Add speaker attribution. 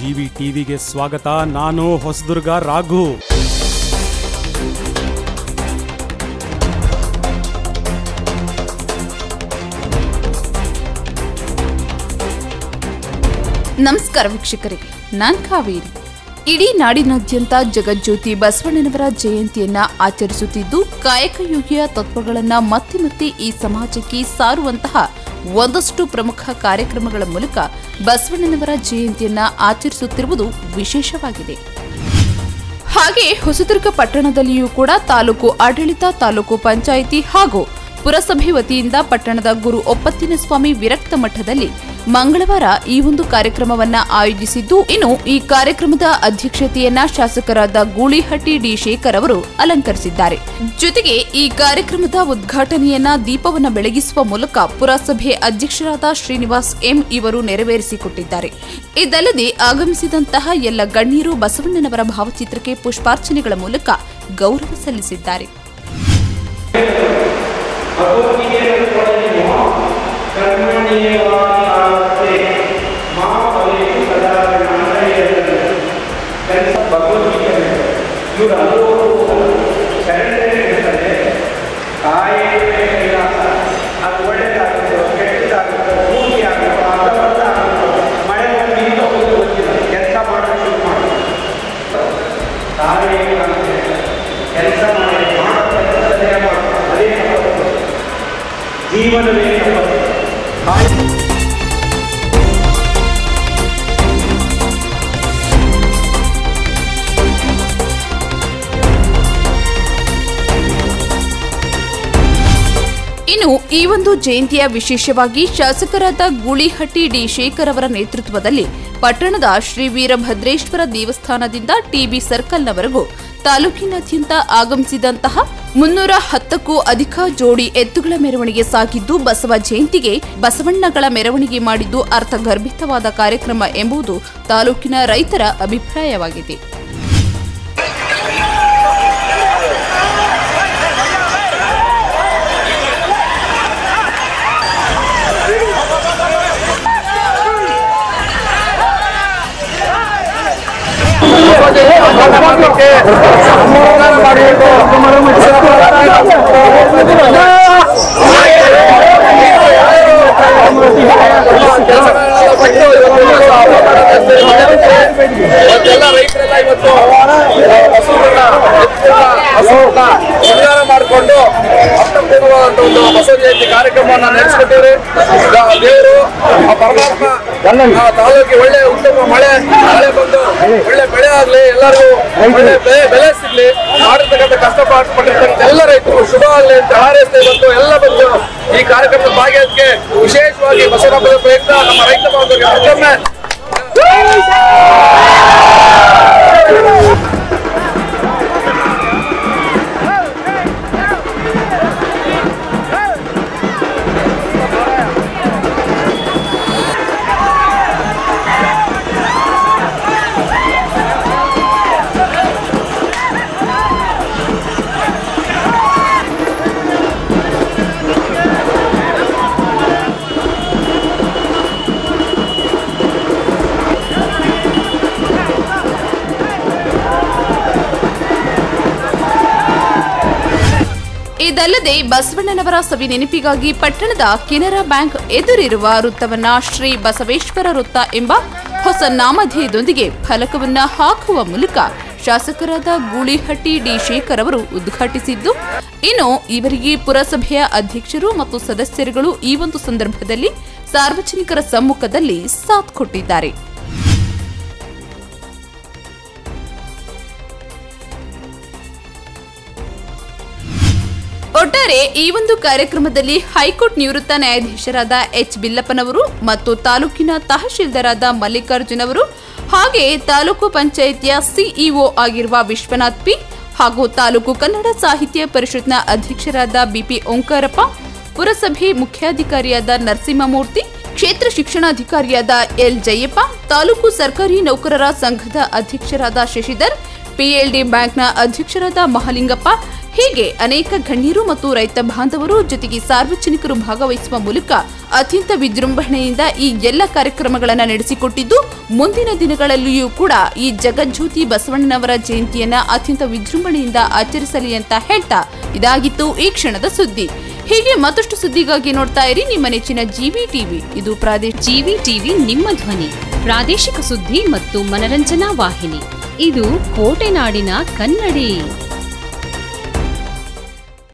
Speaker 1: GV ಟಿವಿಗೆ ಸ್ವಾಗತ ನಾನು ಹೊಸದುರ್ಗ ರಾಘು
Speaker 2: ನಮಸ್ಕಾರ ವೀಕ್ಷಕರಿಗೆ ನಾನ್ ಕಾವೇರಿ ಇಡೀ ನಾಡಿನಾದ್ಯಂತ ಜಗಜ್ಯೋತಿ ಬಸವಣ್ಣನವರ ಜಯಂತಿಯನ್ನ ಆಚರಿಸುತ್ತಿದ್ದು ಕಾಯಕಯೋಗಿಯ ತತ್ವಗಳನ್ನ ಮತ್ತೆ ಮತ್ತೆ ಈ ಸಮಾಜಕ್ಕೆ ಸಾರುವಂತಹ ಒಂದಷ್ಟು ಪ್ರಮುಖ ಕಾರ್ಯಕ್ರಮಗಳ ಮೂಲಕ ಬಸವಣ್ಣನವರ ಜಯಂತಿಯನ್ನ ಆಚರಿಸುತ್ತಿರುವುದು ವಿಶೇಷವಾಗಿದೆ ಹಾಗೆ ಹೊಸದುರ್ಗ ಪಟ್ಟಣದಲ್ಲಿಯೂ ಕೂಡ ತಾಲೂಕು ಆಡಳಿತ ತಾಲೂಕು ಪಂಚಾಯಿತಿ ಹಾಗೂ ಪುರಸಭೆ ವತಿಯಿಂದ ಪಟ್ಟಣದ ಗುರು ಒಪ್ಪತ್ತಿನ ಸ್ವಾಮಿ ವಿರಕ್ತ ಮಠದಲ್ಲಿ ಮಂಗಳವಾರ ಈ ಒಂದು ಕಾರ್ಯಕ್ರಮವನ್ನ ಆಯೋಜಿಸಿದ್ದು ಇನ್ನು ಈ ಕಾರ್ಯಕ್ರಮದ ಅಧ್ಯಕ್ಷತೆಯನ್ನ ಶಾಸಕರಾದ ಗೂಳಿಹಟ್ಟಿ ಡಿ ಶೇಖರ್ ಅವರು ಅಲಂಕರಿಸಿದ್ದಾರೆ ಜೊತೆಗೆ ಈ ಕಾರ್ಯಕ್ರಮದ ಉದ್ಘಾಟನೆಯನ್ನ ದೀಪವನ್ನ ಬೆಳಗಿಸುವ ಮೂಲಕ ಪುರಸಭೆ ಅಧ್ಯಕ್ಷರಾದ ಶ್ರೀನಿವಾಸ್ ಎಂ ಇವರು ನೆರವೇರಿಸಿಕೊಟ್ಟಿದ್ದಾರೆ ಇದಲ್ಲದೆ ಆಗಮಿಸಿದಂತಹ ಎಲ್ಲ ಗಣ್ಯರು ಬಸವಣ್ಣನವರ ಭಾವಚಿತ್ರಕ್ಕೆ ಪುಷ್ಪಾರ್ಚನೆಗಳ ಮೂಲಕ ಗೌರವ ಸಲ್ಲಿಸಿದ್ದಾರೆ
Speaker 3: ಭಗವದ್ಗೀತೆಯನ್ನು ಕೂಡ ನೀವು ಕರ್ಮಣೀಯವಾಗದೆ ಮಾ ಫಲೇಷು ಸದಾ ಜ್ಞಾನಯೇನ. ಕಲಿಸ ಭಗವದ್ಗೀತೆ ಇವರು ಹಲವು ಶರಣರೇ ಇರ್ತಾರೆ ಕಾಯೇವೇ ಕೈಲಾಸ ಅದು ಒಳ್ಳೆಯದಾಗುತ್ತೋ ಕೆಟ್ಟದಾಗುತ್ತೋ ಪೂರ್ತಿ ಆಗುತ್ತೋ ಅರ್ಧಬರ್ಧ ಆಗುತ್ತೋ ಮಳೆ ಬಂದು ನಿಂತು ಹೋಗೋದು ಗೊತ್ತಿಲ್ಲ ಕೆಲಸ ಮಾಡೋದು ಶುರು ಮಾಡೋದು ತಾವೇ ಕೆಲಸ ಮಾಡಿ ಮಾಡೋ ಕೆಲಸದಲ್ಲೇ ಮಾಡೋದು ಅದೇ ತಪ್ಪು. ಜೀವನವೇ ತಪಸ್ಸು. ಕಾಯ
Speaker 2: ಇನ್ನು ಈ ಒಂದು ಜಯಂತಿಯ ವಿಶೇಷವಾಗಿ ಶಾಸಕರಾದ ಗೂಳಿಹಟ್ಟಿ ಡಿ ಶೇಖರ್ ಅವರ ನೇತೃತ್ವದಲ್ಲಿ ಪಟ್ಟಣದ ಶ್ರೀ ವೀರಭದ್ರೇಶ್ವರ ದೇವಸ್ಥಾನದಿಂದ ಟಿಬಿ ಸರ್ಕಲ್ನವರೆಗೂ ತಾಲೂಕಿನಾದ್ಯಂತ ಆಗಮಿಸಿದಂತಹ ಮುನ್ನೂರ ಹತ್ತಕ್ಕೂ ಅಧಿಕ ಜೋಡಿ ಎತ್ತುಗಳ ಮೆರವಣಿಗೆ ಸಾಗಿದ್ದು ಬಸವ ಜಯಂತಿಗೆ ಬಸವಣ್ಣಗಳ ಮೆರವಣಿಗೆ ಮಾಡಿದ್ದು ಅರ್ಥಗರ್ಭಿತವಾದ ಕಾರ್ಯಕ್ರಮ ಎಂಬುದು ತಾಲೂಕಿನ ರೈತರ ಅಭಿಪ್ರಾಯವಾಗಿದೆ
Speaker 4: ಇವತ್ತೆಲ್ಲ ರೈತರೆಲ್ಲ ಇವತ್ತು ಹಸುಗಳನ್ನ ಹಸುಗಳನ್ನ ಶೃಂಗಾರ ಮಾಡಿಕೊಂಡು ಅರ್ಥಪೂರ್ಣವಾದಂತ ಒಂದು ಬಸವ ಜಯಂತಿ ಕಾರ್ಯಕ್ರಮವನ್ನ ನಡೆಸ್ಕೊಟ್ಟಿವ್ರಿ ಈಗ ದೇವರು ಆ ಪರಮಾತ್ಮ ಆ ತಾಲೂಕಿಗೆ ಒಳ್ಳೆ ಉತ್ತಮ ಮಳೆ ಮಳೆ ಬಂದು ಒಳ್ಳೆ ಬೆಳೆ ಆಗ್ಲಿ ಎಲ್ಲರಿಗೂ ಒಳ್ಳೆ ಬೆಳೆ ಬೆಲೆ ಸಿಗ್ಲಿ ಮಾಡಿರ್ತಕ್ಕಂಥ ಕಷ್ಟಪಟ್ಟಿರ್ತಕ್ಕಂಥ ಎಲ್ಲ ರೈತರು ಶುಭ ಆಗ್ಲಿ ಅಂತ ಹಾರೈಸ್ತಾ ಇವತ್ತು ಎಲ್ಲ ಬಂದು ಈ ಕಾರ್ಯಕ್ರಮದ ಭಾಗಿಯಾಗಕ್ಕೆ ವಿಶೇಷವಾಗಿ ಬಸವನಬ್ಬದ ಪ್ರಯುಕ್ತ ನಮ್ಮ ರೈತ ಬಾಂಧವರಿಗೆ ಮತ್ತೊಮ್ಮೆ
Speaker 2: ಇದಲ್ಲದೆ ಬಸವಣ್ಣನವರ ಸವಿ ನೆನಪಿಗಾಗಿ ಪಟ್ಟಣದ ಕೆನರಾ ಬ್ಯಾಂಕ್ ಎದುರಿರುವ ವೃತ್ತವನ್ನ ಶ್ರೀ ಬಸವೇಶ್ವರ ವೃತ್ತ ಎಂಬ ಹೊಸ ನಾಮಧೇಯದೊಂದಿಗೆ ಫಲಕವನ್ನ ಹಾಕುವ ಮೂಲಕ ಶಾಸಕರಾದ ಗೂಳಿಹಟ್ಟಿ ಡಿ ಶೇಖರ್ ಅವರು ಉದ್ಘಾಟಿಸಿದ್ದು ಇನ್ನು ಇವರಿಗೆ ಪುರಸಭೆಯ ಅಧ್ಯಕ್ಷರು ಮತ್ತು ಸದಸ್ಯರುಗಳು ಈ ಒಂದು ಸಂದರ್ಭದಲ್ಲಿ ಸಾರ್ವಜನಿಕರ ಸಮ್ಮುಖದಲ್ಲಿ ಸಾಥ್ ಕೊಟ್ಟಿದ್ದಾರೆ ಒಟ್ಟಾರೆ ಈ ಒಂದು ಕಾರ್ಯಕ್ರಮದಲ್ಲಿ ಹೈಕೋರ್ಟ್ ನಿವೃತ್ತ ನ್ಯಾಯಾಧೀಶರಾದ ಎಚ್ ಬಿಲ್ಲಪ್ಪನವರು ಮತ್ತು ತಾಲೂಕಿನ ತಹಶೀಲ್ದಾರಾದ ಮಲ್ಲಿಕಾರ್ಜುನ್ ಅವರು ಹಾಗೆ ತಾಲೂಕು ಪಂಚಾಯಿತಿಯ ಸಿಇಒ ಆಗಿರುವ ವಿಶ್ವನಾಥ್ ಪಿ ಹಾಗೂ ತಾಲೂಕು ಕನ್ನಡ ಸಾಹಿತ್ಯ ಪರಿಷತ್ನ ಅಧ್ಯಕ್ಷರಾದ ಬಿಪಿ ಓಂಕಾರಪ್ಪ ಪುರಸಭೆ ಮುಖ್ಯಾಧಿಕಾರಿಯಾದ ನರಸಿಂಹಮೂರ್ತಿ ಕ್ಷೇತ್ರ ಶಿಕ್ಷಣಾಧಿಕಾರಿಯಾದ ಎಲ್ ಜಯಪ್ಪ ತಾಲೂಕು ಸರ್ಕಾರಿ ನೌಕರರ ಸಂಘದ ಅಧ್ಯಕ್ಷರಾದ ಶಶಿಧರ್ ಪಿಎಲ್ಡಿ ಬ್ಯಾಂಕ್ನ ಅಧ್ಯಕ್ಷರಾದ ಮಹಾಲಿಂಗಪ್ಪ ಹೀಗೆ ಅನೇಕ ಗಣ್ಯರು ಮತ್ತು ರೈತ ಬಾಂಧವರು ಜೊತೆಗೆ ಸಾರ್ವಜನಿಕರು ಭಾಗವಹಿಸುವ ಮೂಲಕ ಅತ್ಯಂತ ವಿಜೃಂಭಣೆಯಿಂದ ಈ ಎಲ್ಲ ಕಾರ್ಯಕ್ರಮಗಳನ್ನು ನಡೆಸಿಕೊಟ್ಟಿದ್ದು ಮುಂದಿನ ದಿನಗಳಲ್ಲಿಯೂ ಕೂಡ ಈ ಜಗಜ್ಯೋತಿ ಬಸವಣ್ಣನವರ ಜಯಂತಿಯನ್ನ ಅತ್ಯಂತ ವಿಜೃಂಭಣೆಯಿಂದ ಆಚರಿಸಲಿ ಅಂತ ಹೇಳ್ತಾ ಇದಾಗಿತ್ತು ಈ ಕ್ಷಣದ ಸುದ್ದಿ ಹೀಗೆ ಮತ್ತಷ್ಟು ಸುದ್ದಿಗಾಗಿ ನೋಡ್ತಾ ಇರಿ ನಿಮ್ಮ ನೆಚ್ಚಿನ ಜಿವಿ ಟಿವಿ ಇದು ಪ್ರಾದೇಶಿಕ
Speaker 5: ಜಿವಿ ಟಿವಿ ನಿಮ್ಮ ಧ್ವನಿ ಪ್ರಾದೇಶಿಕ ಸುದ್ದಿ ಮತ್ತು ಮನರಂಜನಾ ವಾಹಿನಿ ಇದು ಕೋಟೆನಾಡಿನ ಕನ್ನಡಿ